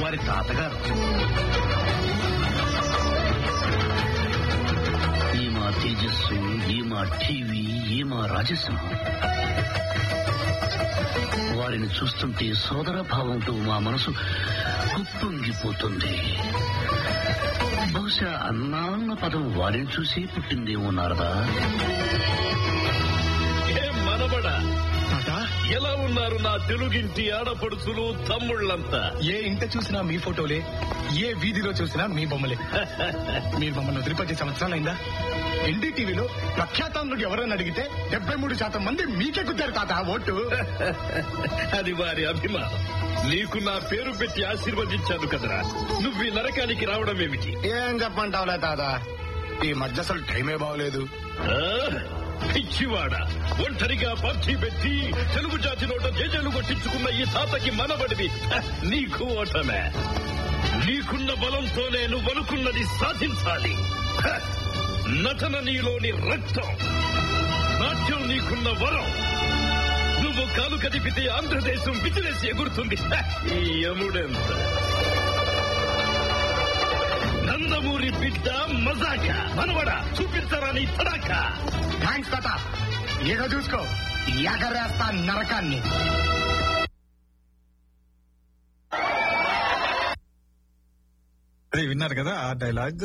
వారి తాతగారు ఈ మా తేజస్సు ఈ మా టీవీ ఈ మా రాజసింహం వారిని చూస్తుంటే సోదర భావంతో మా మనసు కుప్పొంగిపోతుంది బహుశా అన్నాన్న పదం వారిని చూసి పుట్టిందేమో నారదా ఏం మనబడా తాత ఎలా ఉన్నారు నా తెలుగింటి ఆడపడుచులు తమ్ముళ్ళంతా ఏ ఇంట చూసినా మీ ఫోటోలే ఏ వీధిలో చూసినా మీ బొమ్మలే మీరు మమ్మల్ని వదిలిపెట్టే సంవత్సరాలైందా ఎన్డీటీవీలో ప్రఖ్యాతాంధ్రుడు ఎవరైనా అడిగితే డెబ్బై మూడు శాతం మంది మీకే కుద్దారు తాత ఓటు అది వారి అభిమానం నీకు నా పేరు పెట్టి ఆశీర్వదించాను కదరా నువ్వు ఈ నరకానికి రావడం ఏమిటి ఏం చెప్పంటావులే తాత ఈ మధ్య అసలు టైమే బాగలేదు ఆ? పిచ్చివాడ ఒంటరిగా పక్షి పెట్టి తెలుగు జాతి నోట జేజలు కొట్టించుకున్న ఈ తాతకి మనబడివి హ, నీకు ఓటమే నీకున్న బలంతోనే నువ్వు అనుకున్నది సాధించాలి హ, నటన నీలోని రక్తం నాట్యం నీకున్న వరం నువ్వు కాలు కదిపితే ఆంధ్రదేశం విజిలేసి ఎగురుతుంది హ, ఈ యముడెంత నందమూరి బిడ్డ మజాక మనవడ చూపించరా నీ తడాక థ్యాంక్స్ తాత ఏదో చూసుకో ఎగరేస్తా నరకాన్ని అదే విన్నారు కదా ఆ dialogue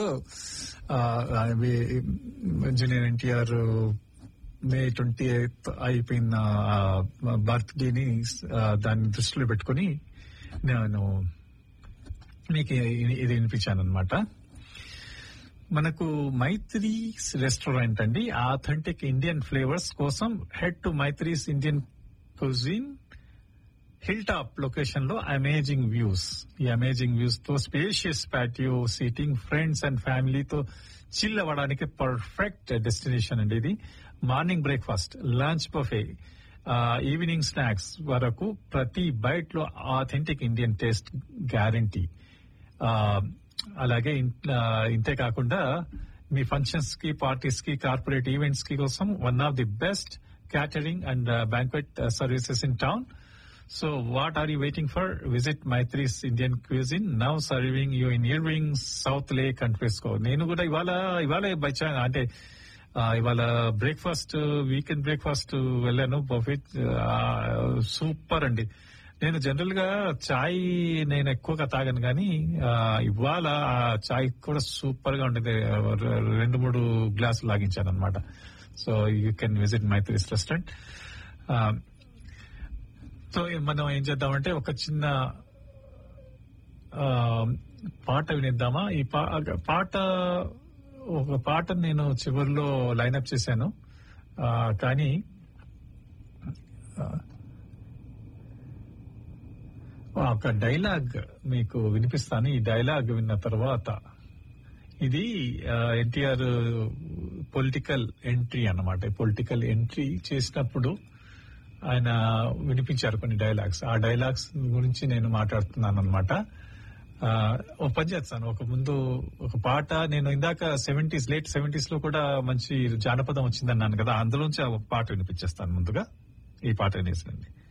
junior NTR May twenty eighth అయిపోయిన బర్త్డే ని ఆ, దాన్ని దృష్టిలో పెట్టుకుని నేను మీకు ఇది- ఇది వినిపించాను అనమాట మనకు మైత్రి రెస్టారెంట్ అండి ఆథెంటిక్ ఇండియన్ ఫ్లేవర్స్ కోసం head to Maithri's Indian cuisine hill top location లో అమేజింగ్ వ్యూస్ ఈ అమేజింగ్ వ్యూస్ తో spacious patio seating friends and ఫ్యామిలీతో చిల్ అవ్వడానికి పర్ఫెక్ట్ డెస్టినేషన్ అండి ఇది morning breakfast lunch buffet evening snacks వరకు ప్రతి బైట్ లో ఆథెంటిక్ ఇండియన్ టేస్ట్ గ్యారంటీ అలాగే ఇన్- ఆ, ఇంతే కాకుండా మీ ఫంక్షన్స్ కి పార్టీస్ కి కార్పొరేట్ ఈవెంట్స్ కి కోసం one of the best catering and banquet services in town so what are you waiting for visit Maithri's Indian cuisine now serving you in Irving Southlake and Frisco నేను కూడా ఇవాళ ఇవాళ బచ్చా అంటే ఆ, ఇవాళ బ్రేక్ఫాస్ట్ వీకెండ్ బ్రేక్ఫాస్ట్ వెళ్ళాను buffet super అండి నేను జనరల్ గా చాయ్ నేను ఎక్కువగా తాగను కానీ ఆ, ఇవాళ ఆ చాయ్ కూడా సూపర్ గా ఉండేది రె- రెండు మూడు గ్లాసులు లాగించాను అనమాట so you can visit Maithri's restaurant so మనం ఏం చేద్దామంటే ఒక చిన్న ఆ, పాట వినిద్దామా ఈ పా- పాట ఒక పాట నేను చివరిలో లైన్అప్ చేశాను ఆ, కానీ ఆ, ఒక డైలాగ్ మీకు వినిపిస్తాను ఈ డైలాగ్ విన్న తర్వాత ఇది ఎన్టీఆర్ పొలిటికల్ ఎంట్రీ అన్నమాట పొలిటికల్ ఎంట్రీ చేసినప్పుడు ఆయన వినిపించారు కొన్ని డైలాగ్స్ ఆ డైలాగ్స్ గురించి నేను మాట్లాడుతున్నాను అనమాట ఒక పని చేస్తాను ఒక ముందు ఒక పాట నేను ఇందాక సెవెంటీస్ లేట్ సెవెంటీస్ లో కూడా మంచి జానపదం వచ్చిందన్నాను కదా అందులోంచి ఆ ఒక పాట వినిపించేస్తాను ముందుగా ఈ పాట వినేసండి